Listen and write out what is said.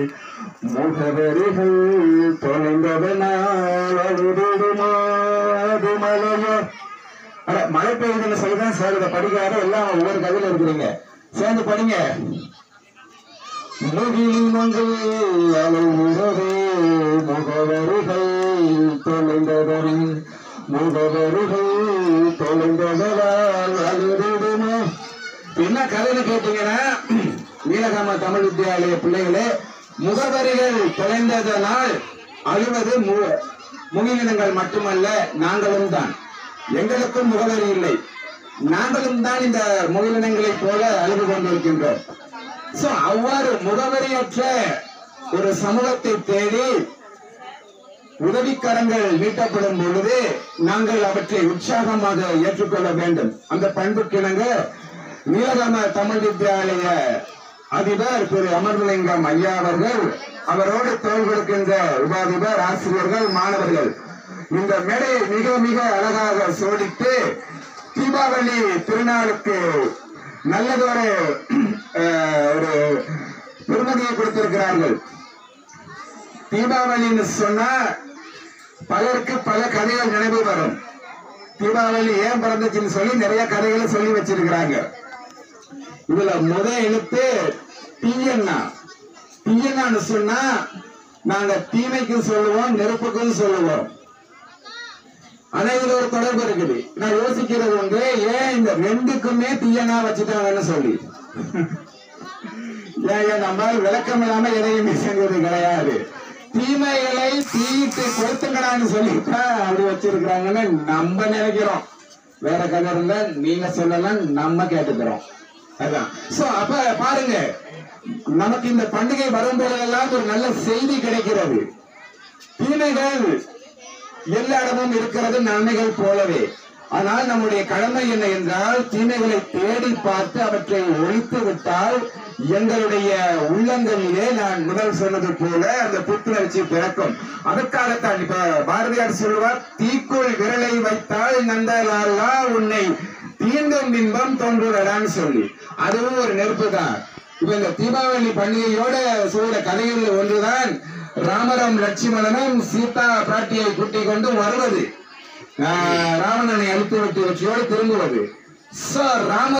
முகவரிகள் தொலைந்ததனால் அழுதிடுமோ அது மலையோ அட, மழை பெய்யுதுன்னு சொல்லிதான் சார் இதை படிக்காத எல்லாம் ஒவ்வொரு கதையில இருக்கிறீங்க சேர்ந்து படிங்க முகிலின் ஒன்று அலைமுறவே முகவரிகள் தொலைந்ததன் முகவரிகள் தொலைந்ததால் அழுதிடுமோ என்ன கதைன்னு கேட்டீங்கன்னா நீலகாம தமிழ் வித்யாலய பிள்ளைகளே முகவரிகள் தொலைந்ததனால் அழுவது மு- முகிலினங்கள் மட்டுமல்ல நாங்களும் தான் எங்களுக்கும் முகவரி இல்லை நாங்களும் தான் இந்த முகிலினங்களைப் போல அழுது கொண்டிருக்கின்றோம் சோ அவ்வாறு முகவரியற்ற ஒரு சமூகத்தை தேடி உதவிக்கரங்கள் நீட்டப்படும் பொழுது நாங்கள் அவற்றை உற்சாகமாக ஏற்றுக்கொள்ள வேண்டும் அந்த பண்புக்கிணங்க நீலகாம தமிழ் வித்யாலய அதிபர் திரு அமர்லிங்கம் ஐயா அவர்கள் அவரோடு தோல் கொடுக்கின்ற உபாதிபர் ஆசிரியர்கள் மாணவர்கள் இந்த மேடையை மிக மிக அழகாக சோடித்து தீபாவளி திருநாளுக்கு நல்லதொரு அஹ், ஒரு பெருமதியை கொடுத்திருக்கிறார்கள் தீபாவளின்னு சொன்னா பலருக்கு பல கதைகள் நினைவு வரும் தீபாவளி ஏன் பிறந்துச்சுன்னு சொல்லி நிறைய கதைகளை சொல்லி வச்சிருக்கிறாங்க இதுல முத எழுத்து தீயண்ணா தீயண்ணான்னு சொன்னா நாங்க தீமைக்கும் சொல்லுவோம் நெருப்புக்கும் சொல்லுவோம் ஆனா இதுல ஒரு தொடர்பு இருக்குது நான் யோசிக்கிறது உண்டு ஏன் இந்த ரெண்டுக்குமே தீயண்ணா வச்சுட்டாங்கன்னு சொல்லி ஏன் ஏன் நம்ம விளக்கம் இல்லாம எதையுமே செஞ்சது கிடையாது தீமைகளை தீயிட்டு கொடுத்துங்கடான்னு சொல்லித்தான் அப்படி வச்சிருக்கிறாங்கன்னு நம்ம நினைக்கிறோம் வேற கதை இருந்தா நீங்க சொல்லலாம் நம்ம கேட்டுக்கிறோம் அதான் சோ அப்ப பாருங்க நமக்கு இந்த பண்டிகை வரும்போதெல்லாம் ஒரு நல்ல செய்தி கிடைக்கிறது தீமைகள் எல்லா இடமும் இருக்கிறது நன்மைகள் போலவே ஆனால் நம்முடைய கடமை என்ன என்றால் தீமைகளை தேடி பார்த்து அவற்றை ஒழித்து விட்டால் எங்களுடைய உள்ளங்களிலே நான் முதல் சொன்னது போல அந்த புத்துணர்ச்சி பிறக்கும் அதற்காகத்தான் இப்ப பாரதியார் சொல்லுவார் தீக்குள் விரலை வைத்தால் நந்தலாலா உன்னை தீண்டும் இன்பம் தோன்றுவடான்னு சொல்லி அதுவும் ஒரு நெருப்பு தான் இப்ப இந்த தீபாவளி பண்டிகையோட சொல்ற கதைகள் ஒன்றுதான் ராமரம் லட்சுமணனும் சீதா பிராட்டியை கூட்டிக் கொண்டு வருவது ஆஹ் ராவணனை அழித்து விட்டு வெற்றியோடு திரும்புவது So, ராம